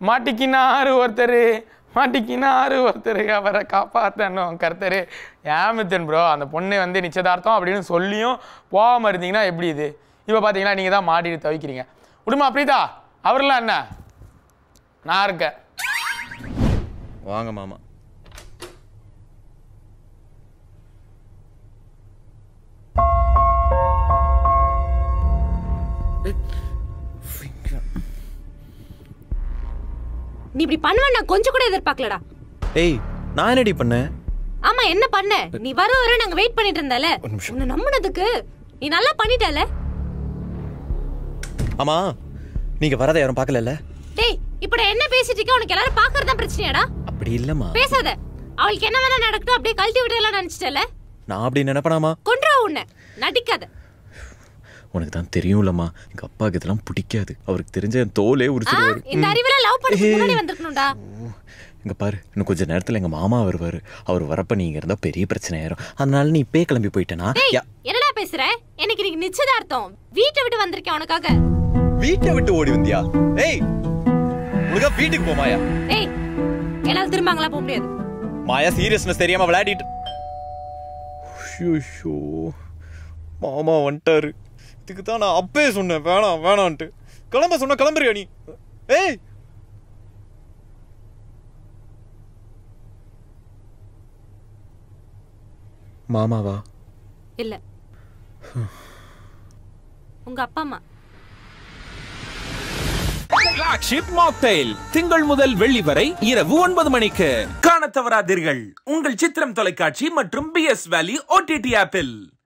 மாட்டிக்கினாரு ஒருத்தர் மாட்டிக்கினாரு ஒருத்தர் அவரை காப்பாற்றணும் கர்த்தர் ஏமித்தன் ப்ரோ அந்த பொண்ணு வந்து நிச்சயதார்த்தம் அப்படின்னு சொல்லியும் போகாமல் இருந்தீங்கன்னா எப்படி இது இப்போ பார்த்தீங்கன்னா நீங்கள் தான் மாட்டிட்டு தவிக்கிறீங்க விடுமா பிரீதா அவரெல்லாம் என்ன நான் இருக்கேன் வாங்க மாமா நீ இப்படி பண்ணுவேன் நான் கொஞ்சம் கூட எதிர்பார்க்கலடா ஏய் நான் என்னடி பண்ணேன் ஆமா என்ன பண்ண நீ வர வர நாங்க வெயிட் பண்ணிட்டு இருந்தால ஒரு நிமிஷம். உன்னை நம்பினதுக்கு நீ நல்லா பண்ணிட்டல ஆமா நீங்க வரதை யாரும் பார்க்கலல்ல டேய் இப்ப நான் என்ன பேசிட்டு இருக்க உனக்கு எல்லாரும் பாக்குறது தான் பிரச்சனையாடா அப்படி இல்லம்மா பேசாத அவளுக்கு என்ன வேணா நடக்கட்டும் அப்படியே கழட்டி விடலாம் நினைச்சிட்டல நான் அப்படி நினைப்பனாமா கொன்றா உன்னை நடிக்காத உனக்கு தான் தெரியும்லம்மா எங்க அப்பாவுக்கு இதெல்லாம் பிடிக்காது அவருக்கு தெரிஞ்ச என் தோலே ஆ, உரிச்சிடுவாரு இந்த அறிவுல லவ் பண்ணதுக்கு முன்னாடி வந்திருக்கணும்டா இங்க பாரு இன்னும் கொஞ்ச நேரத்துல எங்க மாமா வருவாரு அவர் வரப்ப நீங்க இருந்தா பெரிய பிரச்சனை ஆயிரும் அதனால நீ இப்பே கிளம்பி போயிட்டனா டேய் யா- என்னடா பேசுற எனக்கு இன்னைக்கு நிச்சயதார்த்தம் வீட்டை விட்டு வந்திருக்கேன் உனக்காக வீட்டை விட்டு ஓடி வந்தியா ஏய் உனக்கா வீட்டுக்கு போ மாயா ஏய் என்னால திரும்பாங்களா போக முடியாது மாயா சீரியஸ்னஸ் தெரியாம விளையாடிட்டு ஐயோ மாமா வந்துட்டாரு இதுக்கு தான் நான் அப்பே சொன்னேன் வேணாம் வேணான்ட்டு கிளம்ப சொன்ன கிளம்புறியா நீ ஏய் மாமாவா இல்ல உங்க அப்பா அம்மா ஃபிளாக்ஷிப் மாக்டெயில் திங்கள் முதல் வெள்ளி வரை இரவு ஒன்பது மணிக்கு காணத் தவறாதீர்கள் உங்கள் சித்திரம் தொலைக்காட்சி மற்றும் பி எஸ் வேலி ஓடிடி ஆப்பில்